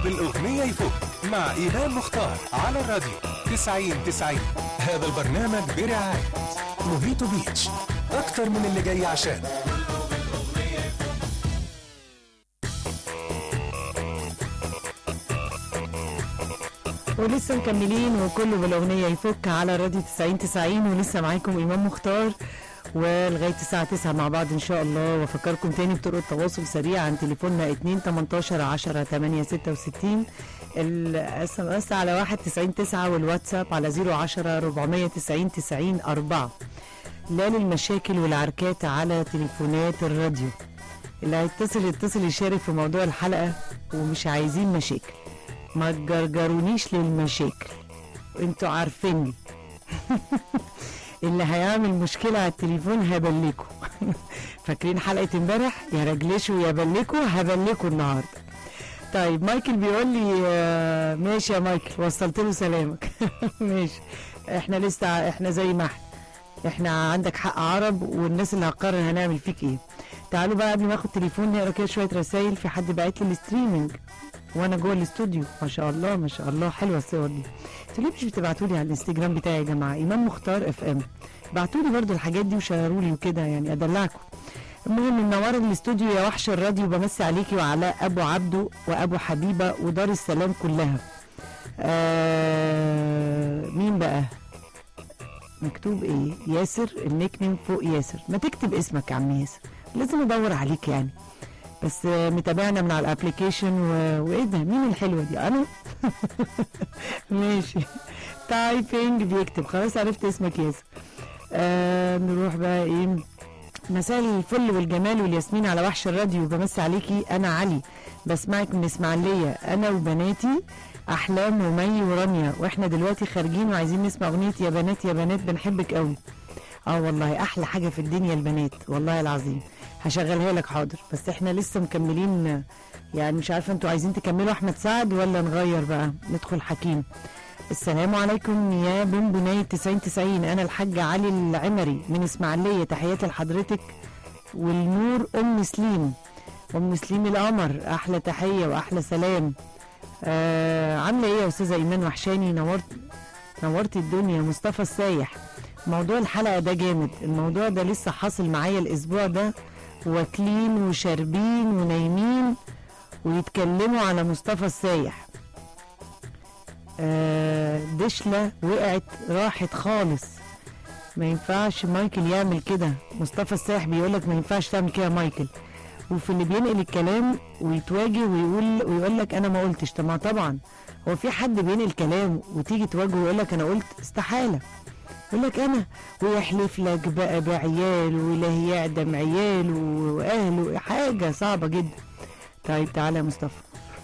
بالأغنية يفوق مع إيمان مختار على الراديو 90 90 هذا البرنامج برعاية موهيتو بيتش أكتر من اللي جاي عشان ولسه مكملين وكله بالاغنيه يفك على راديو 90 90 ولسه معاكم امام مختار ولغايه الساعه 9 مع بعض ان شاء الله وافكركم تاني بطرق التواصل سريع عن تليفوننا 2 18 10 8 66 الاس ام اس على 1 90 9 والواتساب على 010 490 90 4 لا للمشاكل والعركات على تليفونات الراديو اللي هيتصل يتصل يشارك في موضوع الحلقه ومش عايزين مشاكل ما تجرجرونيش للمشاكل انتوا عارفيني اللي هيعمل مشكلة على التليفون هبلكوا فاكرين حلقة امبارح يا رجلشوا يا بلكوا هبلكوا النهاردة طيب مايكل بيقول لي آه، ماشي يا مايكل وصلت له سلامك ماشي احنا لسه احنا زي ما احنا احنا عندك حق عرب والناس اللي هتقرر هنعمل فيك ايه تعالوا بقى قبل ما اخد تليفون نقرا كده شويه رسايل في حد بعت لي الستريمنج وانا جوه الاستوديو ما شاء الله ما شاء الله حلوه الصور دي انتوا ليه مش بتبعتوا لي على الانستجرام بتاعي يا جماعه ايمان مختار اف ام بعتوا لي برضو الحاجات دي وشيروا لي وكده يعني ادلعكم المهم منوره الاستوديو يا وحش الراديو بمسي عليكي وعلى ابو عبده وابو حبيبه ودار السلام كلها آه مين بقى مكتوب ايه ياسر النيك نيم فوق ياسر ما تكتب اسمك يا عم ياسر لازم ادور عليك يعني بس آه، متابعنا من على الابلكيشن و... وايه ده مين الحلوه دي انا ماشي تايبنج بيكتب خلاص عرفت اسمك ياسر آه نروح بقى ايه مساء الفل والجمال والياسمين على وحش الراديو بمسي عليكي انا علي بسمعك من اسماعيليه انا وبناتي احلام ومي ورانيا واحنا دلوقتي خارجين وعايزين نسمع اغنيه يا بنات يا بنات بنحبك قوي اه والله احلى حاجه في الدنيا البنات والله العظيم هشغلها لك حاضر بس احنا لسه مكملين يعني مش عارفه انتوا عايزين تكملوا احمد سعد ولا نغير بقى ندخل حكيم السلام عليكم يا بن بنية 90 90 انا الحاج علي العمري من اسماعيليه تحياتي لحضرتك والنور ام سليم ام سليم القمر احلى تحيه واحلى سلام آه عامله ايه يا استاذه ايمان وحشاني نورت نورتي الدنيا مصطفى السايح موضوع الحلقه ده جامد الموضوع ده لسه حاصل معايا الاسبوع ده واكلين وشاربين ونايمين ويتكلموا على مصطفى السايح آه دشلة وقعت راحت خالص ما ينفعش مايكل يعمل كده مصطفى السايح بيقولك ما ينفعش تعمل كده يا مايكل وفي اللي بينقل الكلام ويتواجه ويقول ويقول لك انا ما قلتش طب ما طبعا هو في حد بينقل كلام وتيجي تواجهه ويقول لك انا قلت استحاله يقول لك انا ويحلف لك بقى بعياله ولا يعدم عياله واهله حاجه صعبه جدا طيب تعالى يا مصطفى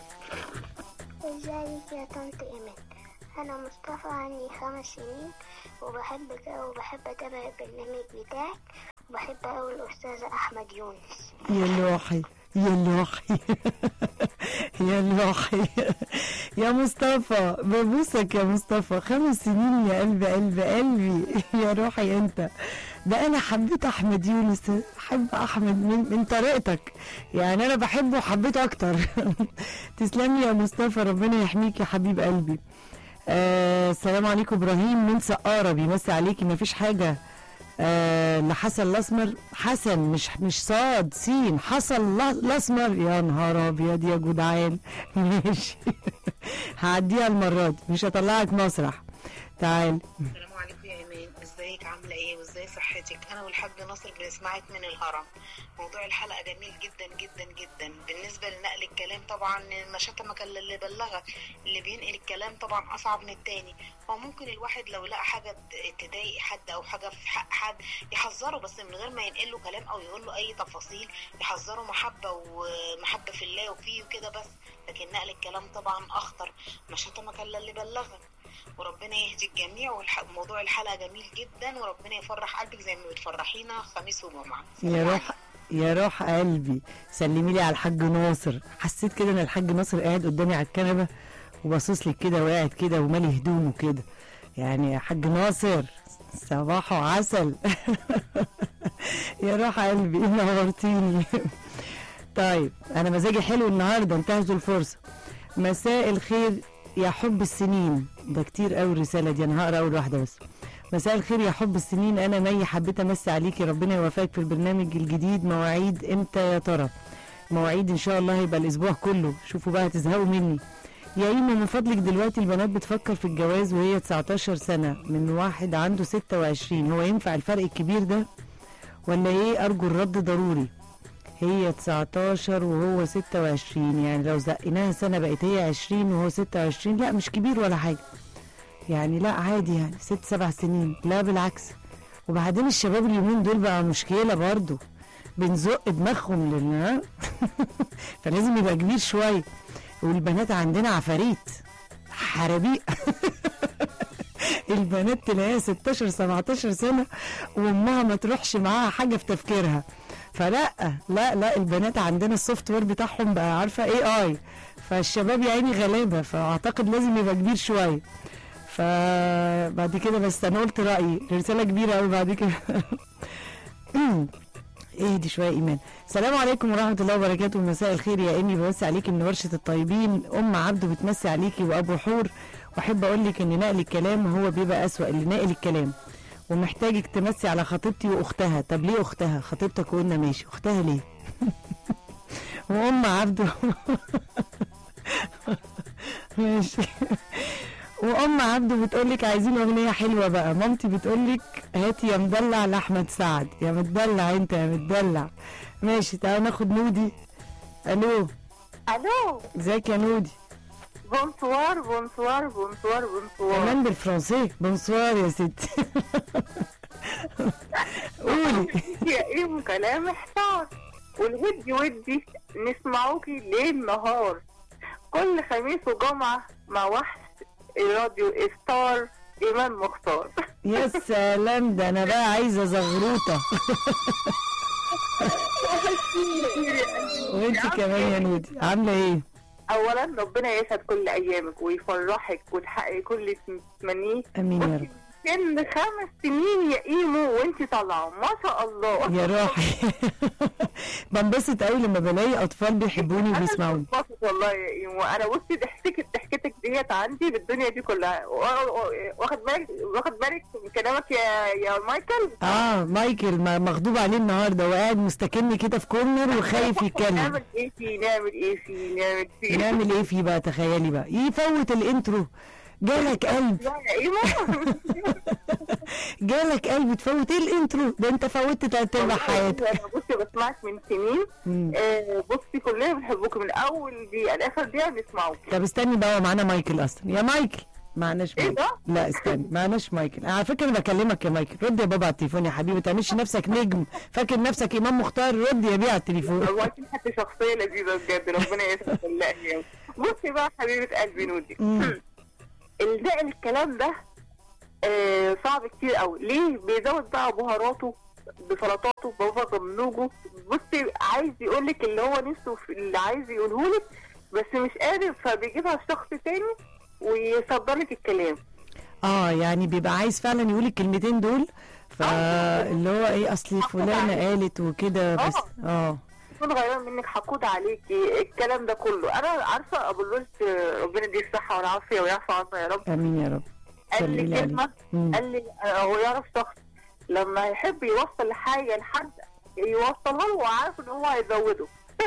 ازيك يا طنط ايمان انا مصطفى عندي خمس سنين وبحبك اوي وبحب اتابع البرنامج بتاعك وبحب اوي الاستاذ احمد يونس يا لوحي يا لوحي يا لوحي يا مصطفى ببوسك يا مصطفى خمس سنين يا قلب قلب قلبي يا روحي انت ده انا حبيت احمد يونس حب احمد من, من طريقتك يعني انا بحبه وحبيته اكتر تسلمي يا مصطفى ربنا يحميك يا حبيب قلبي آه السلام عليكم ابراهيم من سقاره بيمسي عليكي مفيش حاجه آه لحسن الاسمر حسن مش مش صاد سين حسن لا- الاسمر يا نهار ابيض يا جدعان ماشي هعديها المره دي مش هطلعك مسرح تعال السلام عليكم يا ايمان ازيك عامله ايه وازاي صحتك انا والحاج ناصر بنسمعك من الهرم موضوع الحلقه جميل جدا جدا جدا بالنسبه لنقل الكلام طبعا ما شتمك الا اللي بلغك اللي بينقل الكلام طبعا اصعب من التاني هو ممكن الواحد لو لقى حاجه ت- تضايق حد او حاجه في حق حد يحذره بس من غير ما ينقل له كلام او يقول له اي تفاصيل يحذره محبه ومحبه في الله وفيه وكده بس لكن نقل الكلام طبعا اخطر ما شتمك الا اللي بلغك وربنا يهدي الجميع وموضوع الحلقه جميل جدا وربنا يفرح قلبك زي ما بتفرحينا خميس وجمعه يا روح يا روح قلبي سلمي لي على الحاج ناصر حسيت كده ان الحاج ناصر قاعد قدامي على الكنبه وباصص لي كده وقاعد كده ومالي هدومه كده يعني يا حاج ناصر صباحه عسل يا روح قلبي نورتيني طيب انا مزاجي حلو النهارده انتهزوا الفرصه مساء الخير يا حب السنين ده كتير قوي الرساله دي انا هقرا اول واحده بس مساء الخير يا حب السنين انا مي حبيت امسي عليكي ربنا يوفقك في البرنامج الجديد مواعيد امتى يا ترى مواعيد ان شاء الله هيبقى الاسبوع كله شوفوا بقى هتزهقوا مني يا ايمه من فضلك دلوقتي البنات بتفكر في الجواز وهي 19 سنه من واحد عنده 26 هو ينفع الفرق الكبير ده ولا ايه ارجو الرد ضروري هي 19 وهو 26 يعني لو زقناها سنه بقت هي 20 وهو 26 لا مش كبير ولا حاجه يعني لا عادي يعني ست سبع سنين لا بالعكس وبعدين الشباب اليومين دول بقى مشكله برضو بنزق دماغهم لل فلازم يبقى كبير شويه والبنات عندنا عفاريت حرابيق البنات تلاقيها 16 17 سنه وامها ما تروحش معاها حاجه في تفكيرها فلا لا لا البنات عندنا السوفت وير بتاعهم بقى عارفه اي اي فالشباب يا عيني غلابه فاعتقد لازم يبقى كبير شويه فبعد كده بس انا قلت رايي رساله كبيره قوي بعد كده اهدي شويه ايمان السلام عليكم ورحمه الله وبركاته مساء الخير يا امي بمسي عليكي من ورشه الطيبين ام عبده بتمسي عليكي وابو حور واحب اقول لك ان نقل الكلام هو بيبقى اسوا اللي ناقل الكلام ومحتاجك تمسي على خطيبتي واختها طب ليه اختها خطيبتك وقلنا ماشي اختها ليه وام عبده ماشي وام عبده بتقول لك عايزين اغنيه حلوه بقى مامتي بتقول لك هاتي يا مدلع لاحمد سعد يا متدلع انت يا متدلع ماشي تعالى ناخد نودي الو الو ازيك يا نودي بونسوار بونسوار بونسوار بونسوار كمان بالفرنسي بونسوار يا ستي قولي يا ايه كلام احتار والودي ودي نسمعوكي ليل نهار كل خميس وجمعة مع وحش راديو ستار إيمان مختار يا سلام ده انا بقى عايزه زغروطه وانت كمان يا نودي عامله ايه أولا ربنا يسعد كل أيامك ويفرحك وتحققي كل اللي تتمنيه امين يا رب سن خمس سنين يا إيمو وانت طالعة ما شاء الله يا روحي بنبسط قوي لما بلاقي اطفال بيحبوني وبيسمعوني أنا بتبسط والله يا إيمو أنا بصي ضحكتك ضحكتك ديت عندي بالدنيا دي كلها و- واخد بالك واخد بالك من كلامك يا يا مايكل اه مايكل ما- مغضوب عليه النهارده وقاعد مستكن كده في كورنر وخايف يتكلم نعمل ايه فيه نعمل ايه فيه نعمل فيه نعمل ايه فيه بقى تخيلي بقى يفوت الانترو جالك قلب لا يا ايمو جالك قلب تفوت ايه الانترو ده انت فوتت تلات ارباع حياتك انا بصي بسمعك من سنين مم. آه بصي كلنا بنحبوك من اول دقيقه لاخر دقيقه بنسمعوك طب استني بقى هو معانا مايكل اصلا يا مايكل معناش إيه مايكل ده؟ لا استني معناش مايكل على فكره انا بكلمك يا مايكل رد يا بابا على التليفون يا حبيبي ما تعملش نفسك نجم فاكر نفسك امام مختار رد يا بيه على التليفون والله انت حتى شخصيه لذيذه بجد ربنا يسعدك كل ايام بصي بقى حبيبه قلبي نودي مم. الباقي الكلام ده آه صعب كتير قوي ليه بيزود بقى بهاراته بسلطاته بابا جمنوجه بصي عايز يقول لك اللي هو نفسه في اللي عايز يقوله لك بس مش قادر فبيجيبها لشخص تاني ويصدر لك الكلام اه يعني بيبقى عايز فعلا يقول الكلمتين دول فاللي هو ايه اصل فلانه قالت وكده بس اه يكون غيران منك حقود عليكي الكلام ده كله انا عارفه ابو اللوز آه، ربنا يديه الصحه والعافيه ويعفو عنا يا رب امين يا رب قال سلمي لي عليه كلمه مم. قال لي آه، هو يعرف شخص لما يحب يوصل حاجه لحد يوصلها له وعارف ان هو هيزوده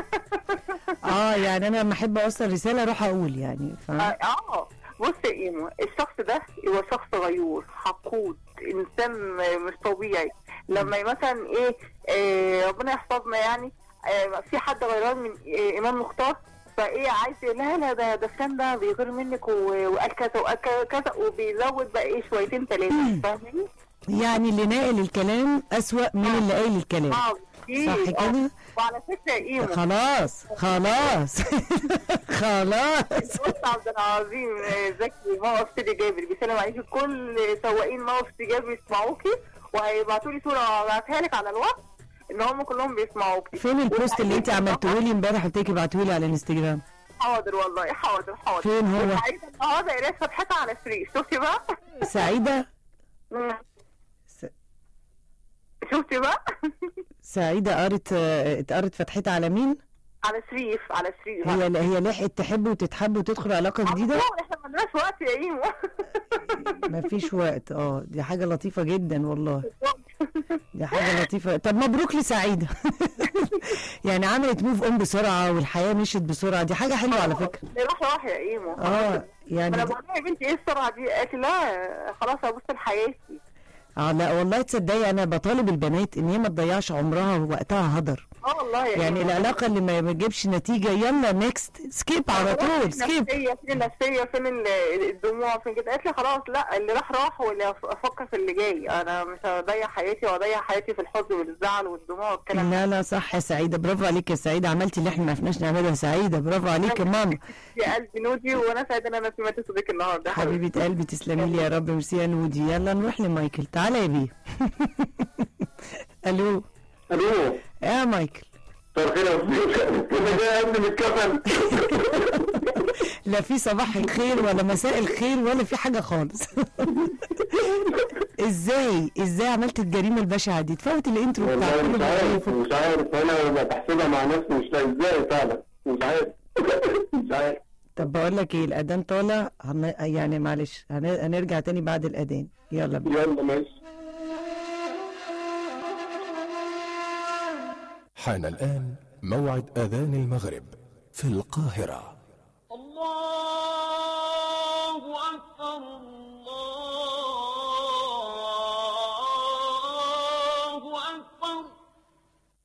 اه يعني انا لما احب اوصل رساله اروح اقول يعني ف... اه آه. بص يا ايمو الشخص ده هو شخص غيور حقود انسان مش طبيعي لما مثلا ايه آه ربنا يحفظنا يعني آه في حد غيران من آه امام مختار فايه عايز يقول لا لا ده ده فلان ده بيغير منك و- وقال كذا وقال كذا- كذا وبيزود بقى ايه شويتين ثلاثه فاهماني؟ يعني اللي ناقل الكلام اسوأ من اللي قايل الكلام اه كتير. صح آه. كده وعلى فكره يا ايمو خلاص خلاص خلاص بص عبد العظيم آه، زكي موقف سيدي جابر بيسلم عليكي كل سواقين موقف سيدي جابر يسمعوكي وهيبعتوا لي صوره ابعتها لك على الواتس ان هم كلهم بيسمعوكي فين البوست اللي انت عملته لي امبارح قلت لك ابعته لي على الانستجرام حاضر والله حاضر حاضر فين هو؟ وسعيدة النهارده قريت فتحتها على فري شفتي بقى؟ سعيده مم. س... شفتي بقى؟ سعيده قرت آه، اتقرت فتحتها على مين على شريف على شريف هي هي لحقت تحب وتتحب وتدخل علاقه جديده على طول، احنا ما عندناش وقت يا ايمو مفيش وقت اه دي حاجه لطيفه جدا والله دي حاجه لطيفه طب مبروك لسعيده يعني عملت موف اون بسرعه والحياه مشيت بسرعه دي حاجه حلوه على فكره راح راح يا ايمو اه يعني انا دي- بقول لها يا بنتي ايه السرعه دي قالت لي لا خلاص ابص لحياتي اه لا والله تصدقي انا بطالب البنات ان هي ما تضيعش عمرها ووقتها هدر اه والله يا يعني إيمو. العلاقه اللي ما بتجيبش نتيجه يلا نيكست سكيب على طول سكيب النفسية فين النفسية فين ال- الدموع فين كده قالت لي خلاص لا اللي راح راح واللي أف- افكر في اللي جاي انا مش هضيع حياتي واضيع حياتي في الحزن والزعل والدموع والكلام ده لا لا صح يا سعيده برافو عليك يا سعيده عملتي اللي احنا ما عرفناش نعمله يا سعيده برافو عليك يا ماما يا قلبي نودي وانا سعيده ان انا سمعت صوتك النهارده حبيبه قلبي تسلمي لي يا رب ميرسي يا نودي يلا نروح لمايكل تعالى يا بيه الو الو يا مايكل مساء الخير يا استاذ كده جاي قبل من الكفن لا في صباح الخير ولا مساء الخير ولا في حاجه خالص ازاي ازاي عملت الجريمه البشعه دي تفوت الانترو بتاع والله كل مش عارف مرة. مش عارف انا بحسبها مع نفسي مش لاقي ازاي فعلا مش عارف مش عارف طب بقول لك ايه الاذان طالع هن... يعني معلش هن... هنرجع تاني بعد الاذان يلا بينا يلا ماشي حان الآن موعد أذان المغرب في القاهرة الله